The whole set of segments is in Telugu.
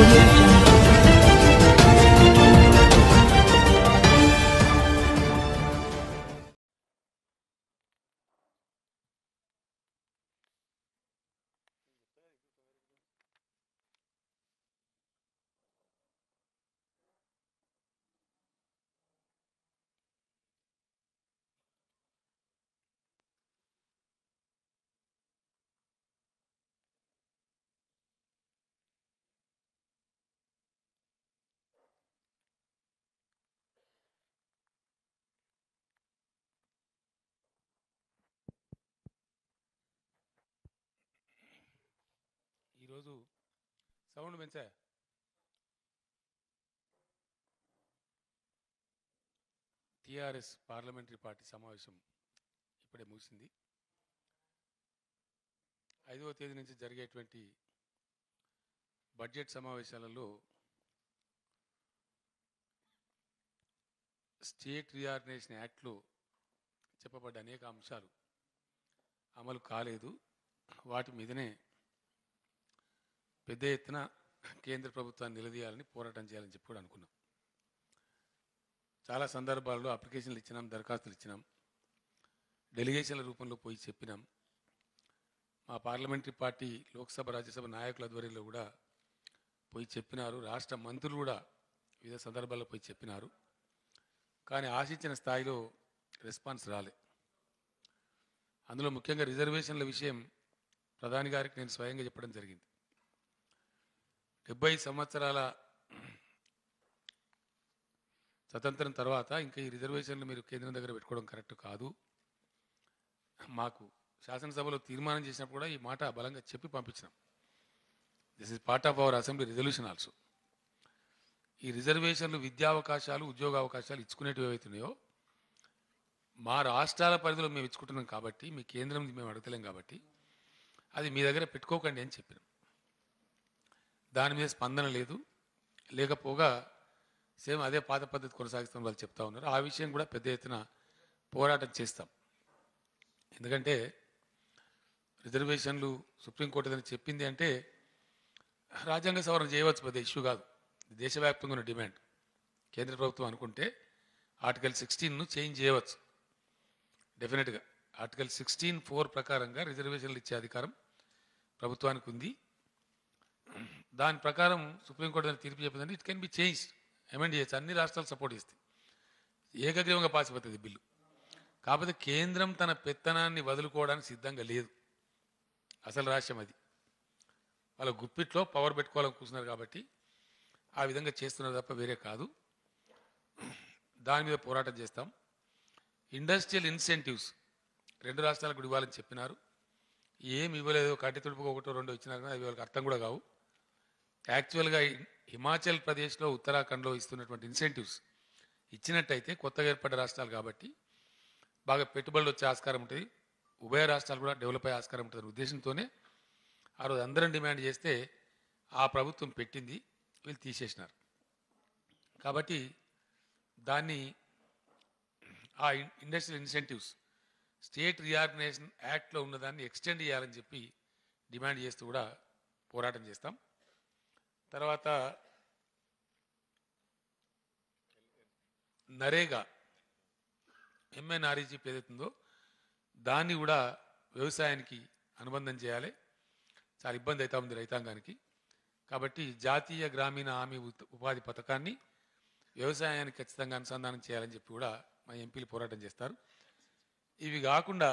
audio jungle. ఈరోజు సౌండ్ పెంచా టిఆర్ఎస్ పార్లమెంటరీ పార్టీ సమావేశం ఇప్పుడే ముగిసింది ఐదవ తేదీ నుంచి జరిగేటువంటి బడ్జెట్ సమావేశాలలో స్టేట్ రీఆర్గనైజేషన్ యాక్ట్లో చెప్పబడ్డ అనేక అంశాలు అమలు కాలేదు వాటి మీదనే పెద్ద ఎత్తున కేంద్ర ప్రభుత్వాన్ని నిలదీయాలని పోరాటం చేయాలని చెప్పి కూడా అనుకున్నాం చాలా సందర్భాల్లో అప్లికేషన్లు ఇచ్చినాం దరఖాస్తులు ఇచ్చినాం డెలిగేషన్ల రూపంలో పోయి చెప్పినాం మా పార్లమెంటరీ పార్టీ లోక్సభ రాజ్యసభ నాయకుల ఆధ్వర్యంలో కూడా పోయి చెప్పినారు రాష్ట్ర మంత్రులు కూడా వివిధ సందర్భాల్లో పోయి చెప్పినారు కానీ ఆశించిన స్థాయిలో రెస్పాన్స్ రాలే అందులో ముఖ్యంగా రిజర్వేషన్ల విషయం ప్రధాని గారికి నేను స్వయంగా చెప్పడం జరిగింది డెబ్బై సంవత్సరాల స్వతంత్రం తర్వాత ఇంకా ఈ రిజర్వేషన్లు మీరు కేంద్రం దగ్గర పెట్టుకోవడం కరెక్ట్ కాదు మాకు శాసనసభలో తీర్మానం చేసినప్పుడు కూడా ఈ మాట బలంగా చెప్పి పంపించినాం this is part of our assembly resolution also ఈ రిజర్వేషన్లు విద్యా అవకాశాలు ఉద్యోగ అవకాశాలు ఇచ్చుకునేటివి ఏవైతున్నాయో మా రాష్ట్రాల పరిధిలో మేము ఇచ్చుకుంటున్నాం కాబట్టి మీ కేంద్రం మేము అడగలేం కాబట్టి అది మీ దగ్గర పెట్టుకోకండి అని చెప్పినాం దాని మీద స్పందన లేదు లేకపోగా సేమ్ అదే పాత పద్ధతి కొనసాగిస్తాం వాళ్ళు చెప్తా ఉన్నారు ఆ విషయం కూడా పెద్ద ఎత్తున పోరాటం చేస్తాం ఎందుకంటే రిజర్వేషన్లు సుప్రీంకోర్టు ఏదైనా చెప్పింది అంటే రాజ్యాంగ సవరణ చేయవచ్చు పెద్ద ఇష్యూ కాదు ఇది దేశవ్యాప్తంగా ఉన్న డిమాండ్ కేంద్ర ప్రభుత్వం అనుకుంటే ఆర్టికల్ సిక్స్టీన్ను చేంజ్ చేయవచ్చు డెఫినెట్గా ఆర్టికల్ సిక్స్టీన్ ఫోర్ ప్రకారంగా రిజర్వేషన్లు ఇచ్చే అధికారం ప్రభుత్వానికి ఉంది దాని ప్రకారం సుప్రీంకోర్టు దాన్ని తీర్పు చెప్పిందంటే it can be change amend చేయొచ్చు అన్ని రాష్ట్రాలు సపోర్ట్ ఇస్తాయి ఏకగ్రీవంగా పాసిపోతుంది బిల్లు కాకపోతే కేంద్రం తన పెత్తనాన్ని వదులుకోవడానికి సిద్ధంగా లేదు అసలు రాష్ట్రం అది వాళ్ళ గుప్పిట్లో పవర్ పెట్టుకోవాలని కూర్చున్నారు కాబట్టి ఆ విధంగా చేస్తున్నారు తప్ప వేరే కాదు దాని మీద పోరాటం చేస్తాం ఇండస్ట్రియల్ ఇన్సెంటివ్స్ రెండు రాష్ట్రాలకు కూడా ఇవ్వాలని చెప్పినారు ఏమి ఇవ్వలేదు కట్టి తుడుపు ఒకటో రెండో ఇచ్చినారు కానీ అవి వాళ్ళకి అర్థం కూడా కావు యాక్చువల్గా హిమాచల్ ప్రదేశ్లో ఉత్తరాఖండ్లో ఇస్తున్నటువంటి ఇన్సెంటివ్స్ ఇచ్చినట్టయితే కొత్తగా ఏర్పడ్డ రాష్ట్రాలు కాబట్టి బాగా పెట్టుబడులు వచ్చే ఆస్కారం ఉంటుంది ఉభయ రాష్ట్రాలు కూడా డెవలప్ అయ్యే ఆస్కారం ఉంటుంది ఉద్దేశంతోనే ఆ రోజు అందరం డిమాండ్ చేస్తే ఆ ప్రభుత్వం పెట్టింది వీళ్ళు తీసేసినారు కాబట్టి దాన్ని ఆ ఇండస్ట్రియల్ ఇన్సెంటివ్స్ స్టేట్ రీఆర్గనైజేషన్ యాక్ట్లో ఉన్నదాన్ని ఎక్స్టెండ్ చేయాలని చెప్పి డిమాండ్ చేస్తూ కూడా పోరాటం చేస్తాం తర్వాత నరేగా ఎంఎన్ఆర్ఈజీపీ ఏదైతుందో దాన్ని కూడా వ్యవసాయానికి అనుబంధం చేయాలి చాలా ఇబ్బంది అవుతా ఉంది రైతాంగానికి కాబట్టి జాతీయ గ్రామీణ హామీ ఉత్- ఉపాధి పథకాన్ని వ్యవసాయానికి ఖచ్చితంగా అనుసంధానం చేయాలని చెప్పి కూడా మా ఎంపీలు పోరాటం చేస్తారు ఇవి కాకుండా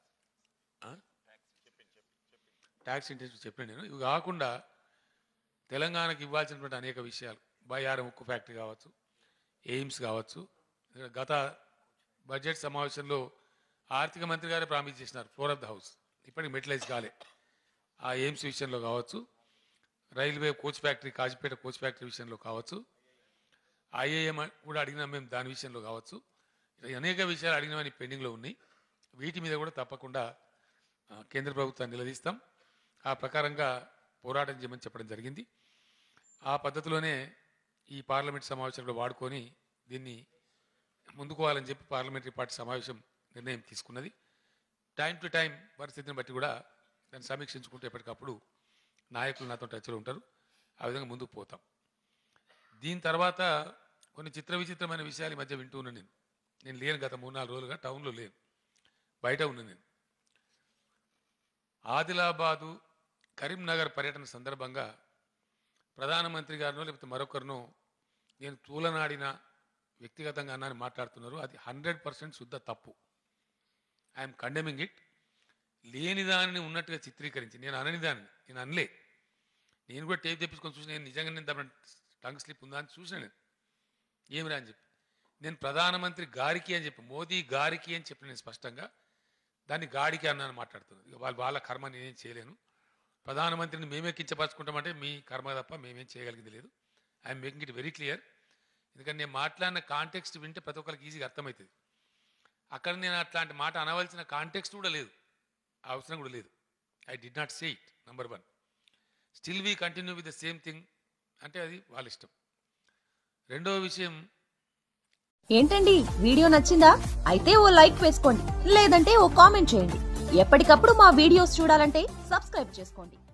ట్యాక్స్ ఇంటెన్సివ్ చెప్పాను నేను ఇవి కాకుండా తెలంగాణకు ఇవ్వాల్సినటువంటి అనేక విషయాలు బయారం ఉక్కు ఫ్యాక్టరీ కావచ్చు ఎయిమ్స్ కావచ్చు గత బడ్జెట్ సమావేశంలో ఆర్థిక మంత్రి గారే ప్రామిస్ చేసినారు ఫ్లోర్ ఆఫ్ ద హౌస్ ఇప్పటికి మెటలైజ్ కాలే ఆ ఎయిమ్స్ విషయంలో కావచ్చు railway coach factory Kazipet coach factory విషయంలో కావచ్చు ఐఏఎం కూడా అడిగినాం మేము దాని విషయంలో కావచ్చు ఇలా అనేక విషయాలు అడిగినవని పెండింగ్లో ఉన్నాయి వీటి మీద కూడా తప్పకుండా ఆ, కేంద్ర ప్రభుత్వాన్ని నిలదీస్తాం ఆ ప్రకారంగా పోరాటం చేయమని చెప్పడం జరిగింది ఆ పద్ధతిలోనే ఈ పార్లమెంట్ సమావేశంలో వాడుకొని దీన్ని ముందుకోవాలని చెప్పి పార్లమెంటరీ పార్టీ సమావేశం నిర్ణయం తీసుకున్నది టైం టు టైం పరిస్థితిని బట్టి కూడా దాన్ని సమీక్షించుకుంటూ ఎప్పటికప్పుడు నాయకులు నాతో టచ్లో ఉంటారు ఆ విధంగా ముందుకు పోతాం దీని తర్వాత కొన్ని చిత్ర విచిత్రమైన విషయాలు ఈ మధ్య వింటూ ఉన్నాను నేను నేను లేను గత మూడు నాలుగు రోజులుగా టౌన్లో లేను బయట ఉన్నాను నేను ఆదిలాబాదు కరీంనగర్ పర్యటన సందర్భంగా ప్రధానమంత్రి గారినో లేకపోతే మరొకరినో నేను తూలనాడిన వ్యక్తిగతంగా అన్నాని మాట్లాడుతున్నారు అది హండ్రెడ్ పర్సెంట్ శుద్ధ తప్పు ఐఎమ్ కండెమింగ్ ఇట్ లేని దానిని ఉన్నట్టుగా చిత్రీకరించి నేను అనని దాన్ని నేను అనలే నేను కూడా టేప్ తెప్పించుకొని చూసి నేను నిజంగా నేను దాని టంగ్ స్లిప్ ఉందా అని చూసిన నేను ఏమిరా అని చెప్పి నేను ప్రధానమంత్రి గారికి అని చెప్పి మోదీ గారికి అని చెప్పిన నేను స్పష్టంగా దాన్ని గాడికి అన్నాను మాట్లాడుతున్నాను ఇక వాళ్ళ వాళ్ళ కర్మ నేనేం చేయలేను ప్రధానమంత్రిని మేమే కించపరచుకుంటామంటే మీ కర్మ తప్ప మేమేం చేయగలిగింది లేదు I'm making it very clear ఎందుకంటే నేను మాట్లాడిన కాంటెక్స్ట్ వింటే ప్రతి ఒక్కరికి ఈజీగా అర్థమవుతుంది అక్కడ నేను అట్లాంటి మాట అనవలసిన కాంటెక్స్ట్ కూడా లేదు ఆ అవసరం కూడా లేదు I did not say it number one still we continue with the same thing అంటే అది వాళ్ళ ఇష్టం రెండవ విషయం ఏంటండి వీడియో నచ్చిందా అయితే ఓ లైక్ వేసుకోండి లేదంటే ఓ కామెంట్ చేయండి ఎప్పటికప్పుడు మా వీడియోస్ చూడాలంటే సబ్స్క్రైబ్ చేసుకోండి